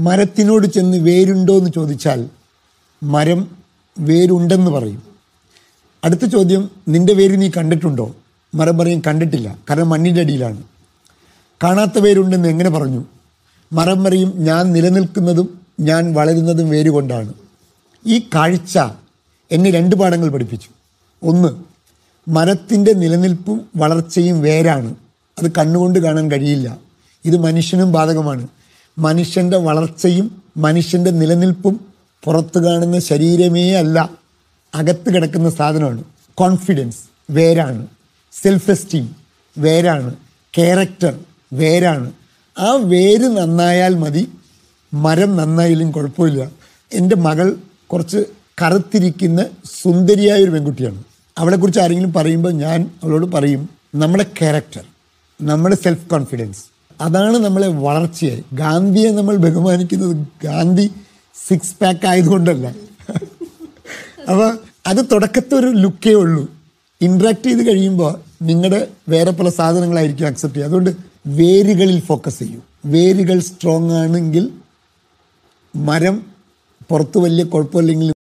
മരത്തിനോട് ചെന്ന് വേരുണ്ടോ എന്ന് ചോദിച്ചാൽ മരം വേരുണ്ടെന്ന് പറയും അടുത്ത ചോദ്യം നിന്റെ വേര് നീ കണ്ടിട്ടുണ്ടോ മരം പറയും കണ്ടിട്ടില്ല കാരണം മണ്ണിൻ്റെ അടിയിലാണ് കാണാത്ത വേരുണ്ടെന്ന് എങ്ങനെ പറഞ്ഞു മരം പറയും ഞാൻ നിലനിൽക്കുന്നതും ഞാൻ വളരുന്നതും വേരുകൊണ്ടാണ് ഈ കാഴ്ച എന്നെ രണ്ട് പാഠങ്ങൾ പഠിപ്പിച്ചു ഒന്ന് മരത്തിൻ്റെ നിലനിൽപ്പും വളർച്ചയും വേരാണ് അത് കണ്ണുകൊണ്ട് കാണാൻ കഴിയില്ല ഇത് മനുഷ്യനും ബാധകമാണ് മനുഷ്യൻ്റെ വളർച്ചയും മനുഷ്യൻ്റെ നിലനിൽപ്പും പുറത്ത് കാണുന്ന ശരീരമേ അല്ല അകത്ത് കിടക്കുന്ന സാധനമാണ് കോൺഫിഡൻസ് വേരാണ് സെൽഫ് എസ്റ്റീം വേരാണ് ക്യാരക്ടർ വേരാണ് ആ വേര് നന്നായാൽ മതി മരം നന്നായാലും കുഴപ്പമില്ല എൻ്റെ മകൾ കുറച്ച് കറുത്തിരിക്കുന്ന സുന്ദരിയായ ഒരു പെൺകുട്ടിയാണ് അവളെക്കുറിച്ച് ആരെങ്കിലും പറയുമ്പോൾ ഞാൻ അവളോട് പറയും നമ്മുടെ ക്യാരക്ടർ നമ്മുടെ സെൽഫ് കോൺഫിഡൻസ് അതാണ് നമ്മളെ വളർച്ചയായി ഗാന്ധിയെ നമ്മൾ ബഹുമാനിക്കുന്നത് ഗാന്ധി സിക്സ് പാക്ക് ആയതുകൊണ്ടല്ല അപ്പോൾ അത് തുടക്കത്തെ ഒരു ലുക്കേ ഉള്ളൂ ഇൻട്രാക്ട് ചെയ്ത് കഴിയുമ്പോൾ നിങ്ങളുടെ വേറെ പല സാധനങ്ങളായിരിക്കും അക്സെപ്റ്റ് ചെയ്യുക അതുകൊണ്ട് വേരുകളിൽ ഫോക്കസ് ചെയ്യൂ വേരുകൾ സ്ട്രോങ് ആണെങ്കിൽ മരം പുറത്ത് വലിയ കുഴപ്പമില്ലെങ്കിൽ